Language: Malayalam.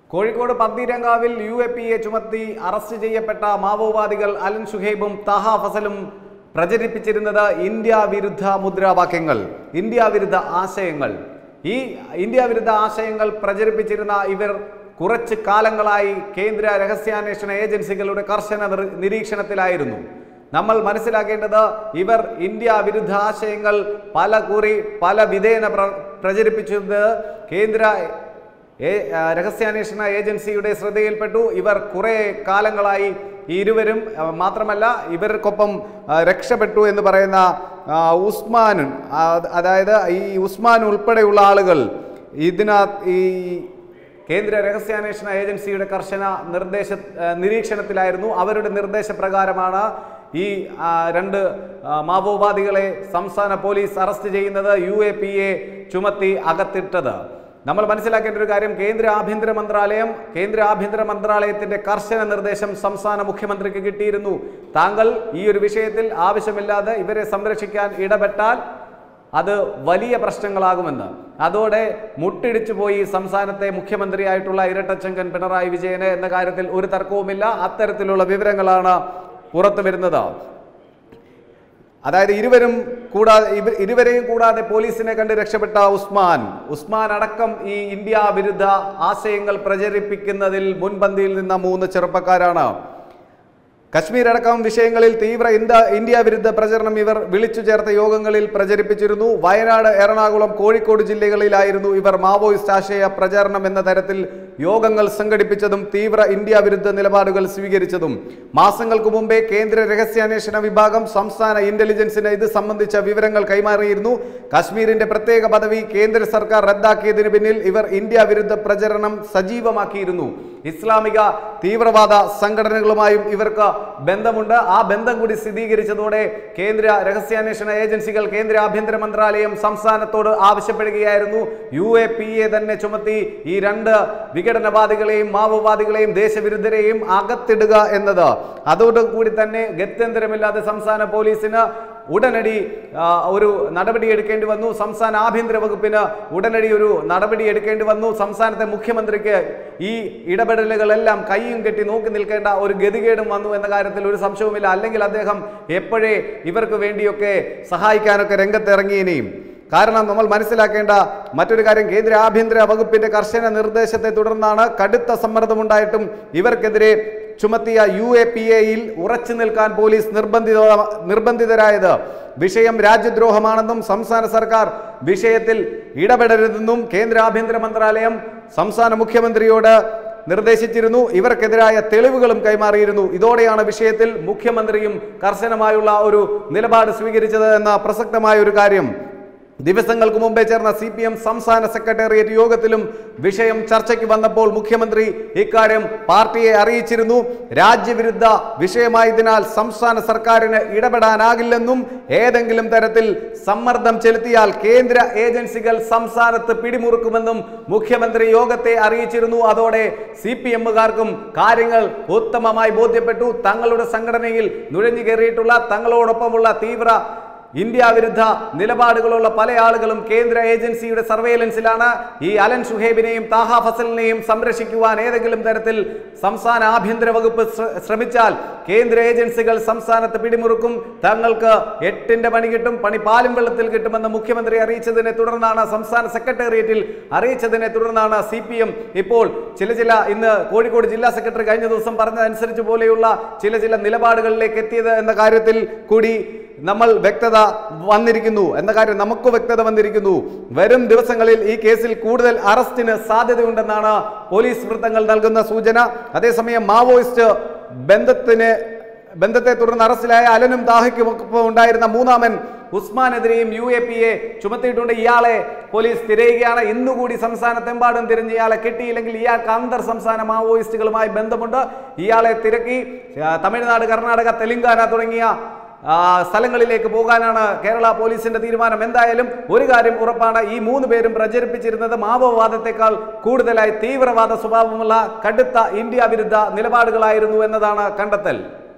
കോഴിക്കോട് പന്തീരങ്കാവിൽ യു എ പി എ ചുമത്തി അറസ്റ്റ് ചെയ്യപ്പെട്ട മാവോവാദികൾ അലൻ ഷുഹൈബും താഹ ഫസലും പ്രചരിപ്പിച്ചിരുന്നത് ഇന്ത്യ വിരുദ്ധ മുദ്രാവാക്യങ്ങൾ ഇന്ത്യ വിരുദ്ധ ആശയങ്ങൾ ഈ ഇന്ത്യ വിരുദ്ധ ആശയങ്ങൾ പ്രചരിപ്പിച്ചിരുന്ന ഇവർ കുറച്ച് കാലങ്ങളായി കേന്ദ്ര രഹസ്യാന്വേഷണ ഏജൻസികളുടെ കർശന നിർ- നിരീക്ഷണത്തിലായിരുന്നു നമ്മൾ മനസ്സിലാക്കേണ്ടത് ഇവർ ഇന്ത്യ വിരുദ്ധ ആശയങ്ങൾ പല കുറി പല വിധേന പ്ര- പ്രചരിപ്പിച്ചത് കേന്ദ്ര ഏ- ആ, രഹസ്യാന്വേഷണ ഏജൻസിയുടെ ശ്രദ്ധയിൽപ്പെട്ടു ഇവർ കുറേ കാലങ്ങളായി ഈ ഇരുവരും ആ, മാത്രമല്ല ഇവർക്കൊപ്പം ആ, രക്ഷപ്പെട്ടു എന്ന് പറയുന്ന ആ, ഉസ്മാനും ആ, അതായത് ഈ ഉസ്മാൻ ഉൾപ്പെടെയുള്ള ആളുകൾ ഇതിനകത്ത് ഈ കേന്ദ്ര രഹസ്യാന്വേഷണ ഏജൻസിയുടെ കർശന നിർദ്ദേശ ആ, നിരീക്ഷണത്തിലായിരുന്നു അവരുടെ നിർദ്ദേശപ്രകാരമാണ് ഈ ആ, രണ്ട് ആ, മാവോവാദികളെ സംസ്ഥാന പോലീസ് അറസ്റ്റ് ചെയ്യുന്നത് യു എ പി എ ചുമത്തി അകത്തിട്ടത് നമ്മൾ മനസ്സിലാക്കേണ്ട ഒരു കാര്യം കേന്ദ്ര ആഭ്യന്തര മന്ത്രാലയം കേന്ദ്ര ആഭ്യന്തര മന്ത്രാലയത്തിന്റെ കർശന നിർദ്ദേശം സംസ്ഥാന മുഖ്യമന്ത്രിക്ക് കിട്ടിയിരുന്നു താങ്കൾ ഈ ഒരു വിഷയത്തിൽ ആവശ്യമില്ലാതെ ഇവരെ സംരക്ഷിക്കാൻ ഇടപെട്ടാൽ അത് വലിയ പ്രശ്നങ്ങളാകുമെന്ന് അതോടെ മുട്ടിടിച്ചു പോയി സംസ്ഥാനത്തെ മുഖ്യമന്ത്രിയായിട്ടുള്ള ഇരട്ടച്ചങ്കൻ പിണറായി വിജയന് എന്ന കാര്യത്തിൽ ഒരു തർക്കവുമില്ല അത്തരത്തിലുള്ള വിവരങ്ങളാണ് പുറത്തു വരുന്നത് അതായത് ഇരുവരും കൂടാതെ ഇവ ഇരുവരെയും കൂടാതെ പോലീസിനെ കണ്ട് രക്ഷപ്പെട്ട ഉസ്മാൻ ഉസ്മാൻ അടക്കം ഈ ഇന്ത്യ വിരുദ്ധ ആശയങ്ങൾ പ്രചരിപ്പിക്കുന്നതിൽ മുൻപന്തിയിൽ നിന്ന മൂന്ന് ചെറുപ്പക്കാരാണ് കശ്മീർ അടക്കം വിഷയങ്ങളിൽ തീവ്ര ഇന്ത്യ ഇന്ത്യ വിരുദ്ധ പ്രചരണം ഇവർ വിളിച്ചു ചേർത്ത യോഗങ്ങളിൽ പ്രചരിപ്പിച്ചിരുന്നു വയനാട് എറണാകുളം കോഴിക്കോട് ജില്ലകളിലായിരുന്നു ഇവർ മാവോയിസ്റ്റ് ആശയ പ്രചാരണം എന്ന തരത്തിൽ യോഗങ്ങൾ സംഘടിപ്പിച്ചതും തീവ്ര ഇന്ത്യ വിരുദ്ധ നിലപാടുകൾ സ്വീകരിച്ചതും മാസങ്ങൾക്ക് മുമ്പേ കേന്ദ്ര രഹസ്യാന്വേഷണ വിഭാഗം സംസ്ഥാന ഇന്റലിജൻസിന് ഇത് സംബന്ധിച്ച വിവരങ്ങൾ കൈമാറിയിരുന്നു കശ്മീരിന്റെ പ്രത്യേക പദവി കേന്ദ്ര സർക്കാർ റദ്ദാക്കിയതിന് പിന്നിൽ ഇവർ ഇന്ത്യ വിരുദ്ധ പ്രചരണം സജീവമാക്കിയിരുന്നു ഇസ്ലാമിക തീവ്രവാദ സംഘടനകളുമായും ഇവർക്ക് ബന്ധമുണ്ട് ആ ബന്ധം കൂടി സ്ഥിരീകരിച്ചതോടെ കേന്ദ്ര രഹസ്യാന്വേഷണ ഏജൻസികൾ കേന്ദ്ര ആഭ്യന്തര മന്ത്രാലയം സംസ്ഥാനത്തോട് ആവശ്യപ്പെടുകയായിരുന്നു യു എ പി എ തന്നെ ചുമത്തി ഈ രണ്ട് വിഘടനവാദികളെയും മാവോവാദികളെയും ദേശവിരുദ്ധരെയും അകത്തിടുക എന്നത് അതോടുകൂടി തന്നെ ഗത്യന്തരമില്ലാതെ സംസ്ഥാന പോലീസിന് ഉടനടി ആ, ഒരു നടപടി എടുക്കേണ്ടി വന്നു സംസ്ഥാന ആഭ്യന്തര വകുപ്പിന് ഉടനടി ഒരു നടപടി എടുക്കേണ്ടി വന്നു സംസ്ഥാനത്തെ മുഖ്യമന്ത്രിക്ക് ഈ ഇടപെടലുകളെല്ലാം കൈയും കെട്ടി നോക്കി നിൽക്കേണ്ട ഒരു ഗതികേടും വന്നു എന്ന കാര്യത്തിൽ ഒരു സംശയവുമില്ല അല്ലെങ്കിൽ അദ്ദേഹം എപ്പോഴേ ഇവർക്ക് വേണ്ടിയൊക്കെ സഹായിക്കാനൊക്കെ രംഗത്തിറങ്ങിയേനെയും കാരണം നമ്മൾ മനസ്സിലാക്കേണ്ട മറ്റൊരു കാര്യം കേന്ദ്ര ആഭ്യന്തര വകുപ്പിന്റെ കർശന നിർദ്ദേശത്തെ തുടർന്നാണ് കടുത്ത സമ്മർദ്ദമുണ്ടായിട്ടും ഇവർക്കെതിരെ ചുമത്തിയ യു എ പി എയിൽ ഉറച്ചു നിൽക്കാൻ പോലീസ് നിർബന്ധിത നിർബന്ധിതരായത് വിഷയം രാജ്യദ്രോഹമാണെന്നും സംസ്ഥാന സർക്കാർ വിഷയത്തിൽ ഇടപെടരുതെന്നും കേന്ദ്ര ആഭ്യന്തര മന്ത്രാലയം സംസ്ഥാന മുഖ്യമന്ത്രിയോട് നിർദ്ദേശിച്ചിരുന്നു ഇവർക്കെതിരായ തെളിവുകളും കൈമാറിയിരുന്നു ഇതോടെയാണ് വിഷയത്തിൽ മുഖ്യമന്ത്രിയും കർശനമായുള്ള ഒരു നിലപാട് സ്വീകരിച്ചത് എന്ന പ്രസക്തമായ ഒരു കാര്യം ദിവസങ്ങൾക്ക് മുമ്പേ ചേർന്ന സി പി എം സംസ്ഥാന സെക്രട്ടേറിയറ്റ് യോഗത്തിലും വിഷയം ചർച്ചയ്ക്ക് വന്നപ്പോൾ മുഖ്യമന്ത്രി ഇക്കാര്യം പാർട്ടിയെ അറിയിച്ചിരുന്നു രാജ്യവിരുദ്ധ വിഷയമായതിനാൽ സംസ്ഥാന സർക്കാരിന് ഇടപെടാനാകില്ലെന്നും ഏതെങ്കിലും തരത്തിൽ സമ്മർദ്ദം ചെലുത്തിയാൽ കേന്ദ്ര ഏജൻസികൾ സംസ്ഥാനത്ത് പിടിമുറുക്കുമെന്നും മുഖ്യമന്ത്രി യോഗത്തെ അറിയിച്ചിരുന്നു അതോടെ സി പി എമ്മുകാർക്കും കാര്യങ്ങൾ ഉത്തമമായി ബോധ്യപ്പെട്ടു തങ്ങളുടെ സംഘടനയിൽ നുഴഞ്ഞു കയറിയിട്ടുള്ള തങ്ങളോടൊപ്പമുള്ള തീവ്ര ഇന്ത്യ വിരുദ്ധ നിലപാടുകളുള്ള പല ആളുകളും കേന്ദ്ര ഏജൻസിയുടെ സർവേലൻസിലാണ് ഈ അലൻ ഷുഹേബിനെയും താഹ ഫസലിനെയും സംരക്ഷിക്കുവാൻ ഏതെങ്കിലും തരത്തിൽ സംസ്ഥാന ആഭ്യന്തര വകുപ്പ് ശ്ര- ശ്രമിച്ചാൽ കേന്ദ്ര ഏജൻസികൾ സംസ്ഥാനത്ത് പിടിമുറുക്കും തങ്ങൾക്ക് എട്ടിന്റെ പണി കിട്ടും പണി പാലും വെള്ളത്തിൽ കിട്ടുമെന്ന് മുഖ്യമന്ത്രി അറിയിച്ചതിനെ തുടർന്നാണ് സംസ്ഥാന സെക്രട്ടേറിയറ്റിൽ അറിയിച്ചതിനെ തുടർന്നാണ് സി പി എം ഇപ്പോൾ ചില ചില ഇന്ന് കോഴിക്കോട് ജില്ലാ സെക്രട്ടറി കഴിഞ്ഞ ദിവസം പറഞ്ഞതനുസരിച്ച് പോലെയുള്ള ചില ചില നിലപാടുകളിലേക്ക് എത്തിയത് എന്ന കാര്യത്തിൽ കൂടി നമ്മൾ വ്യക്തത വന്നിരിക്കുന്നു എന്ന കാര്യം നമുക്ക് വ്യക്തത വന്നിരിക്കുന്നു വരും ദിവസങ്ങളിൽ ഈ കേസിൽ കൂടുതൽ അറസ്റ്റിന് സാധ്യതയുണ്ടെന്നാണ് പോലീസ് വൃത്തങ്ങൾ നൽകുന്ന സൂചന അതേസമയം മാവോയിസ്റ്റ് ബന്ധത്തിന് ബന്ധത്തെ തുടർന്ന് അറസ്റ്റിലായ അലനും ദാഹയ്ക്കുമൊപ്പം ഉണ്ടായിരുന്ന മൂന്നാമൻ ഉസ്മാനെതിരെയും യു എ പി എ ചുമത്തിയിട്ടുണ്ട് ഇയാളെ പോലീസ് തിരയുകയാണ് ഇന്നുകൂടി സംസ്ഥാനത്തെമ്പാടും തിരഞ്ഞ് ഇയാളെ കിട്ടിയില്ലെങ്കിൽ ഇയാൾക്ക് അന്തർ സംസ്ഥാന മാവോയിസ്റ്റുകളുമായി ബന്ധമുണ്ട് ഇയാളെ തിരക്കി ആ, തമിഴ്നാട് കർണാടക തെലങ്കാന തുടങ്ങിയ ആ, സ്ഥലങ്ങളിലേക്ക് പോകാനാണ് കേരള പോലീസിന്റെ തീരുമാനം എന്തായാലും ഒരു കാര്യം ഉറപ്പാണ് ഈ മൂന്ന് പേരും പ്രചരിപ്പിച്ചിരുന്നത് മാവോവാദത്തെക്കാൾ കൂടുതലായി തീവ്രവാദ സ്വഭാവമുള്ള കടുത്ത ഇന്ത്യ വിരുദ്ധ നിലപാടുകളായിരുന്നു എന്നതാണ് കണ്ടെത്തൽ